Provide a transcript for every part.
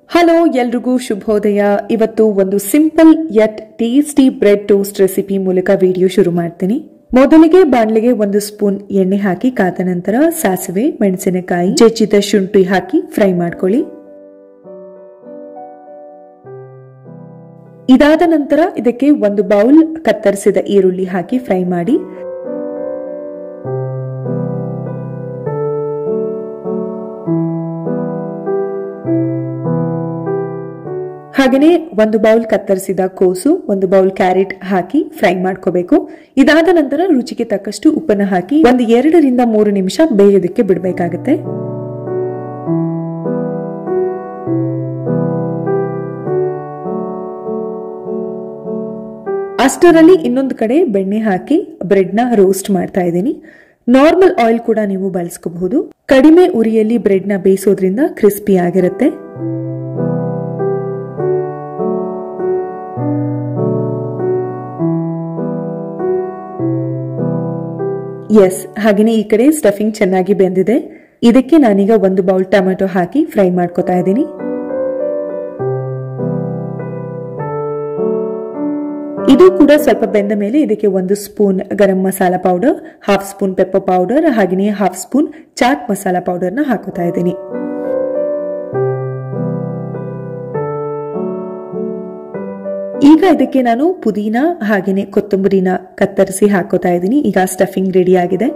hello ಎಲ್ರಿಗೂ ಶುಭೋದಯ ಇವತ್ತು ಒಂದು simple yet tasty bread toast recipe ಮೂಲಕ ವಿಡಿಯೋ ಶುರು ಮಾಡ್ತೀನಿ ಮೊದಲಿಗೆ ಬಾಣಲೆಗೆ ಒಂದು ಸ್ಪೂನ್ ಎಣ್ಣೆ ಹಾಕಿ ಕಾದ ನಂತರ ಸಾಸಿವೆ ಮೆಣಸಿನಕಾಯಿ ಜಜ್ಜಿದ ಶುಂಠಿ ಹಾಕಿ ಫ್ರೈ ಮಾಡ್ಕೊಳ್ಳಿ ಇದಾದ ನಂತರ ಇದಕ್ಕೆ ಒಂದು ಬೌಲ್ ಕತ್ತರಿಸಿದ ಈರುಳ್ಳಿ ಹಾಕಿ ಫ್ರೈ ಮಾಡಿ ಹಾಗೆಯೇ ಒಂದು ಬೌಲ್ ಕತ್ತರಿಸಿದ ಕೋಸು ಒಂದು ಬೌಲ್ ಕ್ಯಾರೆಟ್ ಹಾಕಿ ಫ್ರೈ ಮಾಡ್ಕೋಬೇಕು ಇದಾದ ನಂತರ ರುಚಿಗೆ ತಕ್ಕಷ್ಟು ಉಪ್ಪನ್ನು ಹಾಕಿ ಒಂದು ಎರಡರಿಂದ ಮೂರು ನಿಮಿಷ ಬೇಯೋದಕ್ಕೆ ಬಿಡಬೇಕಾಗತ್ತೆ ಅಷ್ಟರಲ್ಲಿ ಇನ್ನೊಂದು ಕಡೆ ಬೆಣ್ಣೆ ಹಾಕಿ ಬ್ರೆಡ್ ನ ರೋಸ್ಟ್ ಮಾಡ್ತಾ ಇದ್ದೀನಿ ನಾರ್ಮಲ್ ಆಯಿಲ್ ಕೂಡ ನೀವು ಬಳಸ್ಕೋಬಹುದು ಕಡಿಮೆ ಉರಿಯಲ್ಲಿ ಬ್ರೆಡ್ ನ ಬೇಯಿಸೋದ್ರಿಂದ ಕ್ರಿಸ್ಪಿ ಆಗಿರುತ್ತೆ ಎಸ್ ಹಾಗೆಯೇ ಈ ಕಡೆ ಸ್ಟಫಿಂಗ್ ಚೆನ್ನಾಗಿ ಬೆಂದಿದೆ ಇದಕ್ಕೆ ನಾನೀಗ ಒಂದು ಬೌಲ್ ಟೊಮೆಟೊ ಹಾಕಿ ಫ್ರೈ ಮಾಡ್ಕೋತಾ ಇದ್ದೀನಿ ಇದು ಕೂಡ ಸ್ವಲ್ಪ ಬೆಂದ ಮೇಲೆ ಇದಕ್ಕೆ ಒಂದು spoon garam masala powder half spoon pepper powder ಹಾಗೆಯೇ half spoon chaat masala powder ನ ಹಾಕೋತಾ ಇದ್ದೀನಿ ಈಗ ಇದಕ್ಕೆ ನಾನು ಪುದೀನ ಹಾಗೆಯೇ ಕೊತ್ತಂಬರಿನ ಕತ್ತರಿಸಿ ಹಾಕೋತಾ ಇದ್ದೀನಿ ಈಗ ಸ್ಟಫಿಂಗ್ ರೆಡಿ ಆಗಿದೆ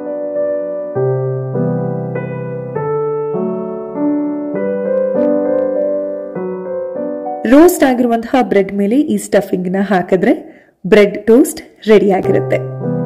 ರೋಸ್ಟ್ ಆಗಿರುವಂತಹ ಬ್ರೆಡ್ ಮೇಲೆ ಈ ಸ್ಟಫಿಂಗ್ ನ ಹಾಕಿದ್ರೆ ಬ್ರೆಡ್ ಟೋಸ್ಟ್ ರೆಡಿ ಆಗಿರುತ್ತೆ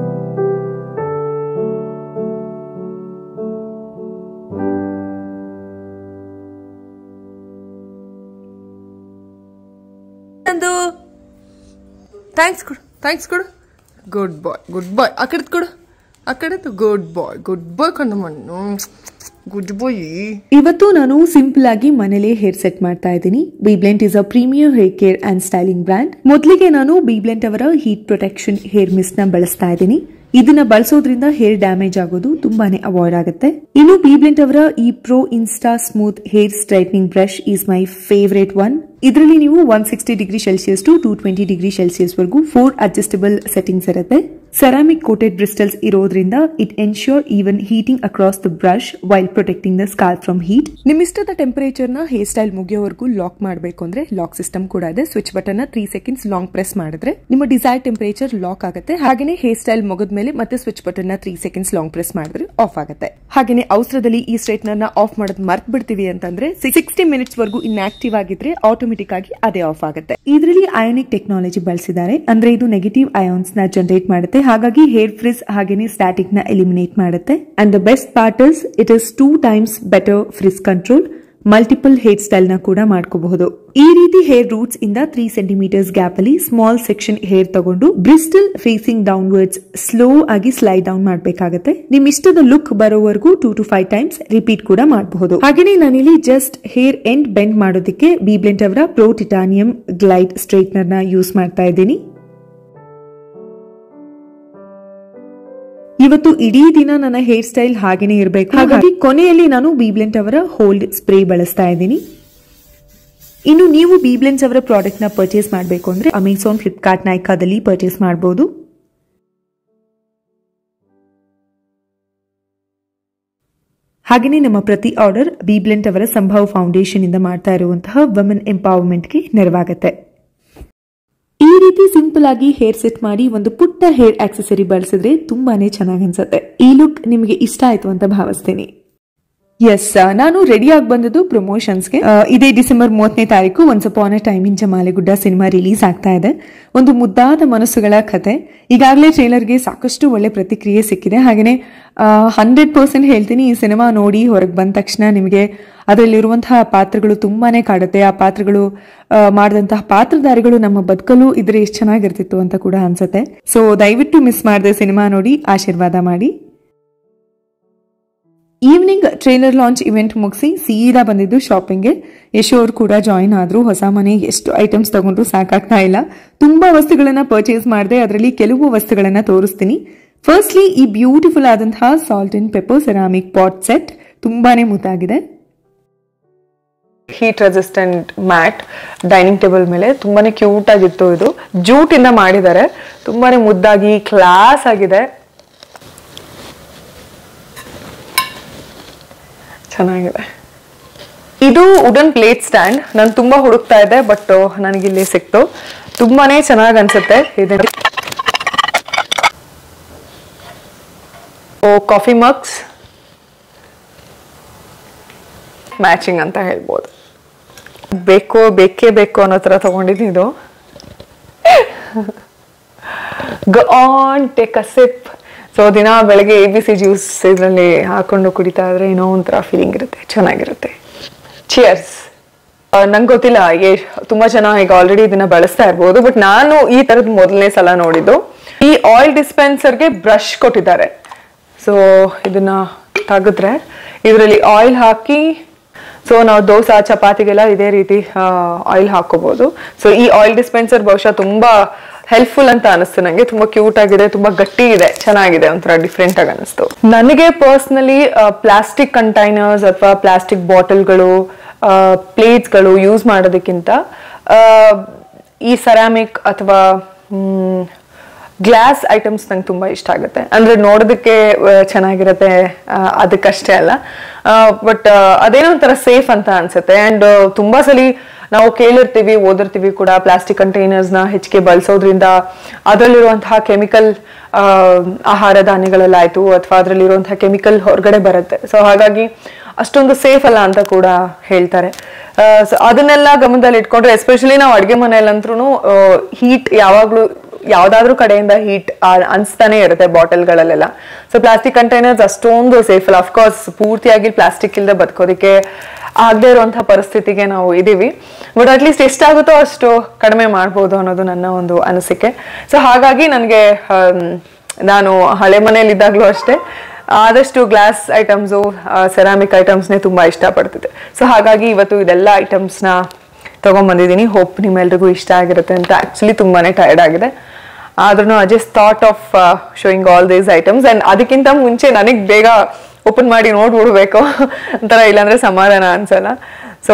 ನಂದು ಥ್ಯಾಂಕ್ಸ್ ಕೊಡು ಥ್ಯಾಂಕ್ಸ್ ಕೊಡು ಗುಡ್ ಬಾಯ್ ಗುಡ್ ಬಾಯ್ ಆ ಕಡೆದು ಕೊಡು ಆ ಕಡೆದು ಗುಡ್ ಬಾಯ್ ಗುಡ್ ಬಾಯ್ ಕಣ್ಣು ಮಣ್ಣು ಗುಡ್ ಬಾಯ್ ಇವತ್ತು ನಾನು ಸಿಂಪಲ್ ಆಗಿ ಮನೇಲೆ ಹೇರ್ ಸೆಟ್ ಮಾಡ್ತಾ ಇದ್ದೀನಿ BBlunt is a premier hair care and styling brand ಮೊದಲಿಗೆ ನಾನು ಬೀಬ್ಲೆಂಟ್ ಅವರ ಹೀಟ್ ಪ್ರೊಟೆಕ್ಷನ್ ಹೇರ್ ಮಿಸ್ಟ್ ನ ಬಳಸ್ತಾ ಇದ್ದೀನಿ ಇದನ್ನ ಬಳಸೋದ್ರಿಂದ ಹೇರ್ ಡ್ಯಾಮೇಜ್ ಆಗೋದು ತುಂಬಾನೇ ಅವಾಯ್ಡ್ ಆಗುತ್ತೆ ಇನ್ನು ಬೀಬ್ಲೆಂಟ್ ಅವರ ಈ pro insta smooth hair straightening brush is my favourite one ಇದರಲ್ಲಿ ನೀವು one sixty degree Celsius to two twenty degree Celsius ವರೆಗೂ ಫೋರ್ ಅಡ್ಜಸ್ಟಬಲ್ ಸೆಟ್ಟಿಂಗ್ಸ್ ಇರುತ್ತೆ ಸೆರಾಮಿಕ್ ಕೋಟೆಡ್ ಬ್ರಿಸ್ಟಲ್ಸ್ ಇರೋದ್ರಿಂದ it ensure even heating across the brush while protecting the scalp from heat ನಿಮ್ ಇಷ್ಟದ temperature ನ hair style ಮುಗಿಯೋವರೆಗೂ lock ಮಾಡಬೇಕು ಅಂದ್ರೆ lock system ಕೂಡ ಇದೆ ಸ್ವಿಚ್ ಬಟನ್ ನ ತ್ರೀ ಸೆಕೆಂಡ್ಸ್ ಲಾಂಗ್ ಪ್ರೆಸ್ ಮಾಡಿದ್ರೆ ನಿಮ್ಮ ಡಿಸೈರ್ ಟೆಂಪರೇಚರ್ ಲಾಕ್ ಆಗುತ್ತೆ ಹಾಗೆಯೇ ಹೇರ್ ಸ್ಟೈಲ್ ಮುಗಿದ ಮೇಲೆ ಮತ್ತೆ ಸ್ವಿಚ್ ಬಟನ್ ನ ತ್ರೀ ಸೆಕೆಂಡ್ಸ್ ಲಾಂಗ್ ಪ್ರೆಸ್ ಮಾಡಿದ್ರೆ ಆಫ್ ಆಗುತ್ತೆ ಹಾಗೆಯೇ ಅವಸರದಲ್ಲಿ ಈ ಸ್ಟ್ರೈಟ್ನರ್ ನ ಆಫ್ ಮಾಡೋದು ಮರ್ತ್ ಬಿಡ್ತೀವಿ ಅಂತಂದ್ರೆ ಸಿಕ್ಸ್ಟಿ ಮಿನಿಟ್ಸ್ ವರೆಗೂ ಇನ್ಆಕ್ಟಿವ್ ಆಗಿದ್ರೆ ಆಟೋಮೆಟಿಕ್ ಆಗಿ ಅದೇ ಆಫ್ ಆಗುತ್ತೆ ಇದರಲ್ಲಿ ಅಯೋನಿಕ್ ಟೆಕ್ನಾಲಜಿ ಬಳಸಿದ್ದಾರೆ ಅಂದ್ರೆ ಇದು ನೆಗೆಟಿವ್ ಅಯಾನ್ಸ್ ನ ಜನರೇಟ್ ಮಾಡುತ್ತೆ ಹಾಗಾಗಿ ಹೇರ್ ಫ್ರಿಸ್ ಹಾಗೇನೆ ಸ್ಟ್ಯಾಟಿಕ್ ನ ಎಲಿಮಿನೇಟ್ ಮಾಡುತ್ತೆ and the best part is it is two times better frizz control multiple hair style ನ ಕೂಡ ಮಾಡ್ಕೋಬಹುದು ಈ ರೀತಿ ಹೇರ್ ರೂಟ್ಸ್ ಇಂದ ತ್ರೀ ಸೆಂಟಿಮೀಟರ್ಸ್ ಗ್ಯಾಪ್ ಅಲ್ಲಿ ಸ್ಮಾಲ್ ಸೆಕ್ಷನ್ ಹೇರ್ ತಗೊಂಡು ಬ್ರಿಸ್ಟಲ್ ಫೇಸಿಂಗ್ ಡೌನ್ವರ್ಡ್ಸ್ ಸ್ಲೋ ಆಗಿ ಸ್ಲೈಡ್ ಡೌನ್ ಮಾಡಬೇಕಾಗುತ್ತೆ ನಿಮ್ ಇಷ್ಟದ ಲುಕ್ ಬರೋವರೆಗೂ two to five times repeat ಕೂಡ ಮಾಡಬಹುದು ಹಾಗೆಯೇ ನಾನಿಲ್ಲಿ ಜಸ್ಟ್ ಹೇರ್ ಎಂಡ್ ಬೆಂಡ್ ಮಾಡೋದಕ್ಕೆ ಬೀಬ್ಲೆಂಟ್ ಅವರ ಪ್ರೋ ಟಿಟಾನಿಯಂ ಗ್ಲೈಡ್ ಸ್ಟ್ರೈಟ್ನರ್ ನ ಯೂಸ್ ಮಾಡ್ತಾ ಇದ್ದೀನಿ ಇವತ್ತು ಇಡೀ ದಿನ ನನ್ನ ಹೇರ್ ಸ್ಟೈಲ್ ಹಾಗೇನೆ ಇರಬೇಕು ಹಾಗಾಗಿ ಕೊನೆಯಲ್ಲಿ ನಾನು ಬೀಬ್ಲೆಂಟ್ ಅವರ ಹೋಲ್ಡ್ ಸ್ಪ್ರೇ ಬಳಸ್ತಾ ಇದ್ದೀನಿ ಇನ್ನು ನೀವು ಬೀಬ್ಲೆನ್ಸ್ ಅವರ ಪ್ರಾಡಕ್ಟ್ ನ ಪರ್ಚೇಸ್ ಮಾಡಬೇಕು ಅಂದ್ರೆ ಅಮೆಝಾನ್ ಫ್ಲಿಪ್ಕಾರ್ಟ್ ನೈಕಾದಲ್ಲಿ ಪರ್ಚೇಸ್ ಮಾಡಬಹುದು ಹಾಗೆಯೇ ನಮ್ಮ ಪ್ರತಿ ಆರ್ಡರ್ ಬೀಬ್ಲೆಂಟ್ ಅವರ ಸಂಭವ ಫೌಂಡೇಶನ್ ಇಂದ ಮಾಡ್ತಾ ಇರುವಂತಹ ವುಮೆನ್ ಎಂಪವರ್ಮೆಂಟ್ಗೆ ನೆರವಾಗುತ್ತೆ ಈ ರೀತಿ ಸಿಂಪಲ್ ಆಗಿ ಹೇರ್ ಸೆಟ್ ಮಾಡಿ ಒಂದು ಪುಟ್ಟ ಹೇರ್ ಆಕ್ಸೆಸರಿ ಬಳಸಿದ್ರೆ ತುಂಬಾನೇ ಚೆನ್ನಾಗಿ ಅನ್ಸುತ್ತೆ ಈ ಲುಕ್ ನಿಮಗೆ ಇಷ್ಟ ಆಯ್ತು ಅಂತ ಭಾವಿಸ್ತೀನಿ ಎಸ್ ನಾನು ರೆಡಿ ಆಗಿ ಬಂದದ್ದು ಪ್ರಮೋಷನ್ಸ್ಗೆ ಇದೇ ಡಿಸೆಂಬರ್ ಮೂವತ್ತನೇ ತಾರೀಕು once upon a time in Jamalegudda cinema release ಆಗ್ತಾ ಇದೆ ಒಂದು ಮುದ್ದಾದ ಮನಸ್ಸುಗಳ ಕತೆ ಈಗಾಗಲೇ ಟ್ರೇಲರ್ಗೆ ಸಾಕಷ್ಟು ಒಳ್ಳೆ ಪ್ರತಿಕ್ರಿಯೆ ಸಿಕ್ಕಿದೆ ಹಾಗೆಯೇ ಹಂಡ್ರೆಡ್ ಪರ್ಸೆಂಟ್ ಹೇಳ್ತೀನಿ ಈ ಸಿನಿಮಾ ನೋಡಿ ಹೊರಗೆ ಬಂದ ತಕ್ಷಣ ನಿಮಗೆ ಅದರಲ್ಲಿರುವಂತಹ ಪಾತ್ರಗಳು ತುಂಬಾನೇ ಕಾಡುತ್ತೆ ಆ ಪಾತ್ರಗಳು ಮಾಡಿದಂತಹ ಪಾತ್ರಧಾರಿಗಳು ನಮ್ಮ ಬದುಕಲು ಇದ್ರೆ ಎಷ್ಟು ಚೆನ್ನಾಗಿರ್ತಿತ್ತು ಅಂತ ಕೂಡ ಅನ್ಸುತ್ತೆ ಸೊ ದಯವಿಟ್ಟು ಮಿಸ್ ಮಾಡದೆ ಸಿನಿಮಾ ನೋಡಿ ಆಶೀರ್ವಾದ ಮಾಡಿ ಈವ್ನಿಂಗ್ ಟ್ರೇಲರ್ ಲಾಂಚ್ ಇವೆಂಟ್ ಮುಗಿಸಿ ಸೀದಾ ಬಂದಿದ್ದು ಶಾಪಿಂಗ್ಗೆ ಯಶೋ ಅವ್ರು ಕೂಡ ಜಾಯಿನ್ ಆದ್ರು ಹೊಸ ಮನೆ ಎಷ್ಟು ಐಟಮ್ಸ್ ತಗೊಂಡ್ರು ಸಾಕಾಗ್ತಾ ಇಲ್ಲ ತುಂಬಾ ವಸ್ತುಗಳನ್ನ ಪರ್ಚೇಸ್ ಮಾಡಿದೆ ಅದರಲ್ಲಿ ಕೆಲವು ವಸ್ತುಗಳನ್ನ ತೋರಿಸ್ತೀನಿ ಫಸ್ಟ್ಲಿ ಈ ಬ್ಯೂಟಿಫುಲ್ ಆದಂತಹ salt and pepper ceramic pot set ತುಂಬಾನೇ ಮುದ್ದಾಗಿದೆ heat resistant mat dining table ಮೇಲೆ ತುಂಬಾನೇ ಕ್ಯೂಟ್ ಆಗಿತ್ತು ಇದು ಜೂಟ್ ಇಂದ ಮಾಡಿದ್ದಾರೆ ತುಂಬಾನೇ ಮುದ್ದಾಗಿ ಕ್ಲಾಸ್ ಆಗಿದೆ ಚೆನ್ನಾಗಿದೆ ಇದು ವುಡನ್ ಪ್ಲೇಟ್ ಸ್ಟ್ಯಾಂಡ್ ನಾನು ತುಂಬಾ ಹುಡುಕ್ತಾ ಇದ್ದೆ ಬಟ್ ನನಗಿಲ್ಲಿ ಸಿಕ್ತು ತುಂಬಾನೇ ಚೆನ್ನಾಗಿ ಅನ್ಸುತ್ತೆ ಇದೆ ಓ ಕಾಫಿ ಮಗ್ಸ್ ಮ್ಯಾಚಿಂಗ್ ಅಂತ ಹೇಳ್ಬೋದು ಬೇಕು ಬೇಕೇ ಬೇಕು ಅನ್ನೋ ಥರ ತಗೊಂಡಿದ್ದೀನಿ ಇದು on take a sip so ದಿನ ಬೆಳಗ್ಗೆ ಎ ಬಿ ಸಿ ಜ್ಯೂಸ್ ಇದರಲ್ಲಿ ಹಾಕೊಂಡು ಕುಡಿತಾ ಇದ್ರೆ ಏನೋ ಒಂಥರ ಫೀಲಿಂಗ್ ಇರುತ್ತೆ ಚೆನ್ನಾಗಿರುತ್ತೆ ಚಿಯರ್ಸ್ ನಂಗೆ ಗೊತ್ತಿಲ್ಲ ಏ ತುಂಬಾ ಜನ ಈಗ ಆಲ್ರೆಡಿ ಇದನ್ನ ಬಳಸ್ತಾ ಇರ್ಬೋದು ಬಟ್ ನಾನು ಈ ತರದ್ ಮೊದಲನೇ ಸಲ ನೋಡಿದ್ದು ಈ ಆಯಿಲ್ ಡಿಸ್ಪೆನ್ಸರ್ಗೆ ಬ್ರಷ್ ಕೊಟ್ಟಿದ್ದಾರೆ ಸೊ ಇದನ್ನ ತೆಗೆದ್ರೆ ಇದರಲ್ಲಿ ಆಯಿಲ್ ಹಾಕಿ ಸೊ ನಾವು ದೋಸೆ ಚಪಾತಿಗೆಲ್ಲ ಇದೇ ರೀತಿ ಆಯಿಲ್ ಹಾಕೋಬಹುದು ಸೊ ಈ ಆಯಿಲ್ ಡಿಸ್ಪೆನ್ಸರ್ ಬಹುಶಃ ತುಂಬಾ ಹೆಲ್ಪ್ಫುಲ್ ಅಂತ ಅನಿಸ್ತು ನನಗೆ ತುಂಬಾ ಕ್ಯೂಟ್ ಆಗಿದೆ ತುಂಬಾ ಗಟ್ಟಿ ಇದೆ ಚೆನ್ನಾಗಿದೆ ಒಂಥರ ಡಿಫ್ರೆಂಟ್ ಆಗಿ ಅನಿಸ್ತು ನನಗೆ ಪರ್ಸ್ನಲಿ ಪ್ಲಾಸ್ಟಿಕ್ ಕಂಟೈನರ್ಸ್ ಅಥವಾ ಪ್ಲಾಸ್ಟಿಕ್ ಬಾಟಲ್ಗಳು ಪ್ಲೇಟ್ಸ್ಗಳು ಯೂಸ್ ಮಾಡೋದಕ್ಕಿಂತ ಆ, ಈ ಸೆರಾಮಿಕ್ ಅಥವಾ ಗ್ಲಾಸ್ ಐಟಮ್ಸ್ ನಂಗೆ ತುಂಬಾ ಇಷ್ಟ ಆಗುತ್ತೆ ಅಂದ್ರೆ ನೋಡೋದಕ್ಕೆ ಆ, ಚೆನ್ನಾಗಿರುತ್ತೆ ಆ, ಅದಕ್ಕಷ್ಟೇ ಅಲ್ಲ ಬಟ್ ಅದೇನೋ ಒಂಥರ ಸೇಫ್ ಅಂತ ಅನ್ಸುತ್ತೆ ಅಂಡ್ ತುಂಬಾ ಸಲಿ ನಾವು ಕೇಳಿರ್ತೀವಿ ಓದಿರ್ತೀವಿ ಕೂಡ ಪ್ಲಾಸ್ಟಿಕ್ ಕಂಟೈನರ್ಸ್ನ ಹೆಚ್ಚಿಗೆ ಬಳಸೋದ್ರಿಂದ ಅದರಲ್ಲಿರುವಂತಹ ಕೆಮಿಕಲ್ ಆಹಾರ ಧಾನ್ಯಗಳಲ್ಲಾಯ್ತು ಅಥವಾ ಅದರಲ್ಲಿರುವಂತಹ ಕೆಮಿಕಲ್ ಹೊರಗಡೆ ಬರುತ್ತೆ ಸೊ ಹಾಗಾಗಿ ಅಷ್ಟೊಂದು ಸೇಫ್ ಅಲ್ಲ ಅಂತ ಕೂಡ ಹೇಳ್ತಾರೆ ಸೊ ಅದನ್ನೆಲ್ಲ ಗಮನದಲ್ಲಿ ಇಟ್ಕೊಂಡ್ರೆ ಎಸ್ಪೆಷಲಿ ನಾವು ಅಡುಗೆ ಮನೆಯಲ್ಲಂತ್ರೂ ಹೀಟ್ ಯಾವಾಗಲೂ ಯಾವ್ದಾದ್ರೂ ಕಡೆಯಿಂದ ಹೀಟ್ ಅನ್ಸ್ತಾನೆ ಇರುತ್ತೆ ಬಾಟಲ್ಗಳಲ್ಲೆಲ್ಲ ಸೊ ಪ್ಲಾಸ್ಟಿಕ್ ಕಂಟೈನರ್ಸ್ ಅಷ್ಟೊಂದು ಸೇಫ್ ಅಲ್ಲ ಅಫ್ಕೋರ್ಸ್ ಪೂರ್ತಿಯಾಗಿ ಪ್ಲಾಸ್ಟಿಕ್ ಇಲ್ಲದೆ ಬದುಕೋದಕ್ಕೆ ಆಗದೆ ಇರುವಂತಹ ಪರಿಸ್ಥಿತಿಗೆ ನಾವು ಇದೀವಿ ಬಟ್ ಅಟ್ಲೀಸ್ಟ್ ಎಷ್ಟಾಗುತ್ತೋ ಅಷ್ಟು ಕಡಿಮೆ ಮಾಡ್ಬೋದು ಅನ್ನೋದು ನನ್ನ ಒಂದು ಅನಿಸಿಕೆ ಸೊ ಹಾಗಾಗಿ ನನಗೆ ನಾನು ಹಳೆ ಮನೇಲಿ ಇದ್ದಾಗಲೂ ಅಷ್ಟೇ ಆದಷ್ಟು ಗ್ಲಾಸ್ ಐಟಮ್ಸು ಸೆರಾಮಿಕ್ ಐಟಮ್ಸ್ನೇ ತುಂಬಾ ಇಷ್ಟಪಡ್ತಿದ್ದೆ ಸೊ ಹಾಗಾಗಿ ಇವತ್ತು ಇದೆಲ್ಲ ಐಟಮ್ಸ್ನ ತಗೊಂಡ್ಬಂದಿದ್ದೀನಿ ಹೋಪ್ ನಿಮ್ಮೆಲ್ರಿಗೂ ಇಷ್ಟ ಆಗಿರುತ್ತೆ ಅಂತ ಆ್ಯಕ್ಚುಲಿ ತುಂಬಾನೇ ಟಯರ್ಡ್ ಆಗಿದೆ ಆದ್ರೂ I just thought of showing all these items and ಅದಕ್ಕಿಂತ ಮುಂಚೆ ನನಗೆ ಬೇಗ ಓಪನ್ ಮಾಡಿ ನೋಡ್ಬಿಡ್ಬೇಕು ಒಂಥರ ಇಲ್ಲಾಂದ್ರೆ ಸಮಾಧಾನ ಅನ್ಸಲ್ಲ ಸೊ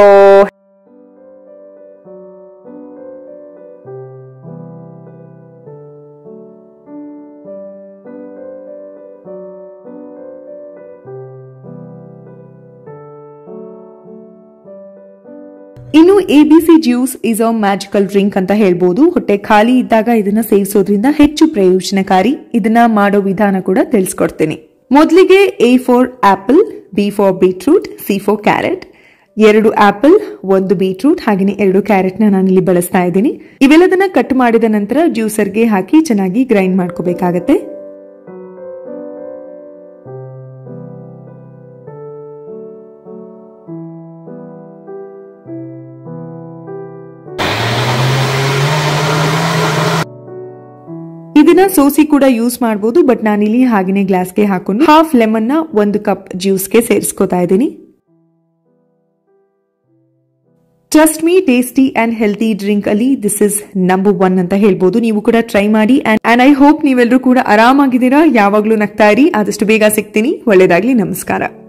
ಇನ್ನು A B C juice is a magical drink ಅಂತ ಹೇಳ್ಬೋದು ಹೊಟ್ಟೆ ಖಾಲಿ ಇದ್ದಾಗ ಇದನ್ನ ಸೇವಿಸೋದ್ರಿಂದ ಹೆಚ್ಚು ಪ್ರಯೋಜನಕಾರಿ ಇದನ್ನ ಮಾಡೋ ವಿಧಾನ ಕೂಡ ತಿಳಿಸ್ಕೊಡ್ತೀನಿ ಮೊದಲಿಗೆ A for apple B for beetroot C for carrot ಎರಡು ಆಪಲ್ ಒಂದು ಬೀಟ್ರೂಟ್ ಹಾಗೆಯೇ ಎರಡು ಕ್ಯಾರೆಟ್ ನ ನಾನಿಲ್ಲಿ ಬಳಸ್ತಾ ಇದ್ದೀನಿ ಇವೆಲ್ಲದನ್ನ ಕಟ್ ಮಾಡಿದ ನಂತರ ಜ್ಯೂಸರ್ಗೆ ಹಾಕಿ ಚೆನ್ನಾಗಿ ಗ್ರೈಂಡ್ ಮಾಡ್ಕೋಬೇಕಾಗತ್ತೆ ಇದನ್ನ ಸೋಸಿ ಕೂಡ ಯೂಸ್ ಮಾಡಬಹುದು ಬಟ್ ನಾನಿಲ್ಲಿ ಹಾಗೇನೆ ಗ್ಲಾಸ್ಗೆ ಹಾಕೊಂಡು ಹಾಫ್ ಲೆಮನ್ ನ ಒಂದು ಕಪ್ ಜ್ಯೂಸ್ಗೆ ಸೇರಿಸ್ಕೋತಾ ಇದ್ದೀನಿ trust me tasty and healthy drink ಅಲ್ಲಿ ದಿಸ್ ಇಸ್ ನಂಬರ್ ಒನ್ ಅಂತ ಹೇಳ್ಬೋದು ನೀವು ಕೂಡ ಟ್ರೈ ಮಾಡಿ ಅಂಡ್ ಐ ಹೋಪ್ ನೀವೆಲ್ಲರೂ ಕೂಡ ಆರಾಮಾಗಿದ್ದೀರಾ ಯಾವಾಗ್ಲೂ ನಗ್ತಾ ಇರಿ ಆದಷ್ಟು ಬೇಗ ಸಿಗ್ತೀನಿ ಒಳ್ಳೇದಾಗ್ಲಿ ನಮಸ್ಕಾರ